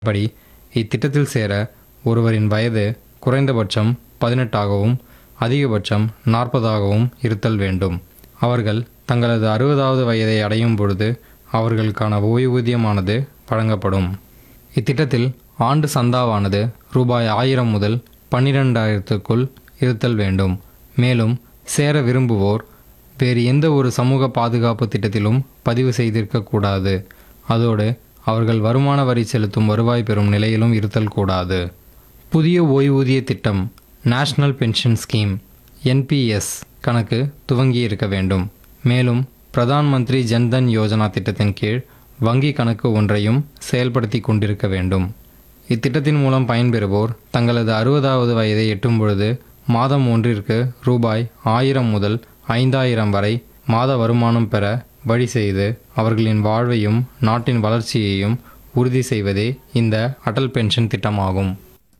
படி இத்திட்டத்தில் சேர ஒருவரின் வயது குறைந்தபட்சம் பதினெட்டாகவும் அதிகபட்சம் நாற்பதாகவும் இருத்தல் வேண்டும் அவர்கள் தங்களது அறுபதாவது வயதை அடையும் பொழுது அவர்களுக்கான ஓய்வூதியமானது வழங்கப்படும் இத்திட்டத்தில் ஆண்டு சந்தாவானது ரூபாய் ஆயிரம் முதல் பன்னிரெண்டாயிரத்துக்குள் இருத்தல் வேண்டும் மேலும் சேர விரும்புவோர் வேறு எந்த ஒரு சமூக பாதுகாப்பு திட்டத்திலும் பதிவு செய்திருக்கக்கூடாது அதோடு அவர்கள் வருமான வரி செலுத்தும் வருவாய் பெறும் நிலையிலும் இருத்தல் கூடாது புதிய ஓய்வூதிய திட்டம் நேஷனல் பென்ஷன் ஸ்கீம் என்பிஎஸ் கணக்கு துவங்கி இருக்க வேண்டும் மேலும் பிரதான் மந்திரி ஜன்தன் யோஜனா திட்டத்தின் கீழ் வங்கி கணக்கு ஒன்றையும் செயல்படுத்தி கொண்டிருக்க வேண்டும் இத்திட்டத்தின் மூலம் பயன்பெறுவோர் தங்களது அறுபதாவது வயதை எட்டும் பொழுது மாதம் ஒன்றிற்கு ரூபாய் ஆயிரம் முதல் ஐந்தாயிரம் வரை மாத வருமானம் பெற வழி செய்து அவர்களின் வாழ்வையும் நாட்டின் வளர்ச்சியையும் உறுதி செய்வதே இந்த அடல் பென்ஷன் திட்டமாகும்